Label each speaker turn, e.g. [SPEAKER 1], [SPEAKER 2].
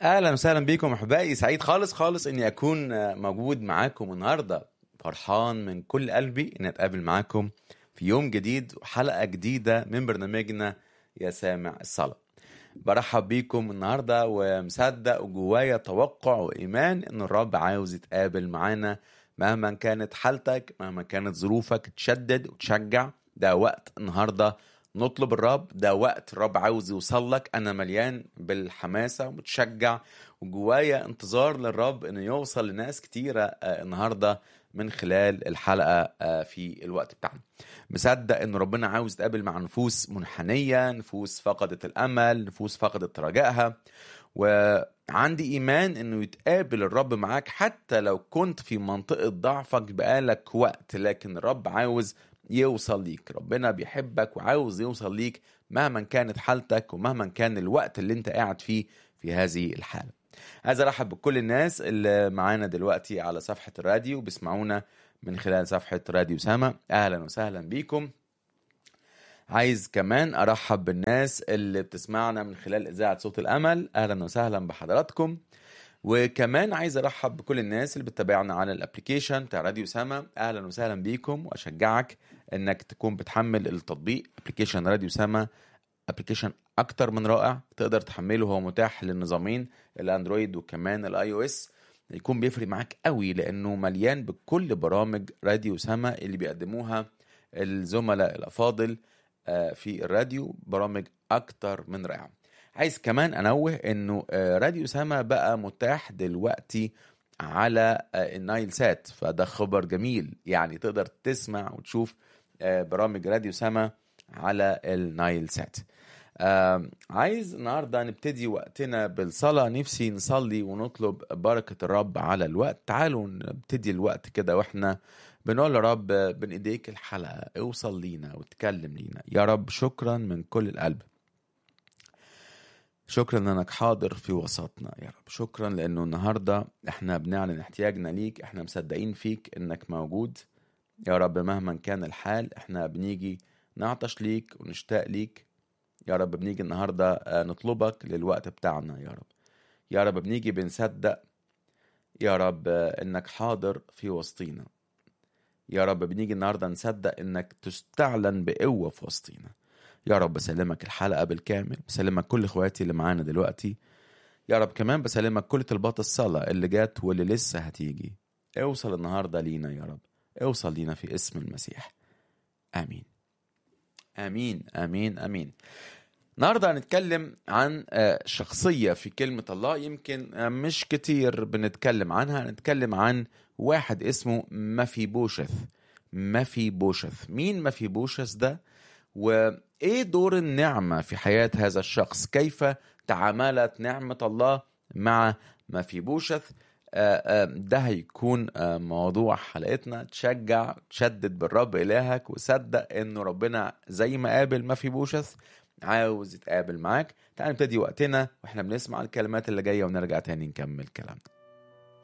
[SPEAKER 1] اهلا وسهلا بيكم احبائي سعيد خالص خالص اني اكون موجود معاكم النهارده فرحان من كل قلبي اني اتقابل معاكم في يوم جديد وحلقه جديده من برنامجنا يا سامع الصلاه برحب بيكم النهارده ومصدق وجوايا توقع وايمان ان الرب عاوز يتقابل معانا مهما كانت حالتك مهما كانت ظروفك تشدد وتشجع ده وقت النهارده نطلب الرب ده وقت الرب عاوز يوصل لك انا مليان بالحماسه ومتشجع وجوايا انتظار للرب انه يوصل لناس كتيره آه، النهارده من خلال الحلقه آه، في الوقت بتاعنا مصدق ان ربنا عاوز يتقابل مع نفوس منحنيه نفوس فقدت الامل نفوس فقدت رجائها وعندي ايمان انه يتقابل الرب معاك حتى لو كنت في منطقه ضعفك بقالك وقت لكن الرب عاوز يوصل ليك ربنا بيحبك وعاوز يوصل ليك مهما كانت حالتك ومهما كان الوقت اللي انت قاعد فيه في هذه الحالة عايز ارحب بكل الناس اللي معانا دلوقتي على صفحة الراديو بيسمعونا من خلال صفحة راديو سما اهلا وسهلا بيكم عايز كمان ارحب بالناس اللي بتسمعنا من خلال اذاعة صوت الامل اهلا وسهلا بحضراتكم وكمان عايز ارحب بكل الناس اللي بتتابعنا على الابلكيشن بتاع راديو سما اهلا وسهلا بيكم واشجعك انك تكون بتحمل التطبيق ابلكيشن راديو سما ابلكيشن اكتر من رائع تقدر تحمله هو متاح للنظامين الاندرويد وكمان الاي او اس يكون بيفرق معاك قوي لانه مليان بكل برامج راديو سما اللي بيقدموها الزملاء الافاضل آه، في الراديو برامج اكتر من رائعه عايز كمان انوه انه آه، راديو سما بقى متاح دلوقتي على آه، النايل سات فده خبر جميل يعني تقدر تسمع وتشوف آه، برامج راديو سما على النايل سات آم، عايز النهارده نبتدي وقتنا بالصلاة نفسي نصلي ونطلب بركة الرب على الوقت تعالوا نبتدي الوقت كده واحنا بنقول يا رب بين ايديك الحلقة اوصل لينا وتكلم لينا يا رب شكرا من كل القلب شكرا انك حاضر في وسطنا يا رب شكرا لانه النهارده احنا بنعلن احتياجنا ليك احنا مصدقين فيك انك موجود يا رب مهما كان الحال احنا بنيجي نعطش ليك ونشتاق ليك يا رب بنيجي النهارده آه، نطلبك للوقت بتاعنا يا رب يا رب بنيجي بنصدق يا رب آه، انك حاضر في وسطينا يا رب بنيجي النهارده نصدق انك تستعلن بقوه في وسطينا يا رب بسلمك الحلقه بالكامل بسلمك كل اخواتي اللي معانا دلوقتي يا رب كمان بسلمك كل طلبات الصلاه اللي جات واللي لسه هتيجي اوصل النهارده لينا يا رب اوصل لينا في اسم المسيح امين امين امين امين النهارده هنتكلم عن آه، شخصيه في كلمه الله يمكن آه، مش كتير بنتكلم عنها هنتكلم عن واحد اسمه مفيبوشث مفيبوشث مين مفيبوشث ده وايه دور النعمه في حياه هذا الشخص كيف تعاملت نعمه الله مع مفيبوشث آه، آه، ده هيكون آه، موضوع حلقتنا تشجع تشدد بالرب إلهك وصدق إنه ربنا زي ما قابل ما في بوشث عاوز يتقابل معاك تعال نبتدي وقتنا واحنا بنسمع الكلمات اللي جاية ونرجع تاني نكمل كلامنا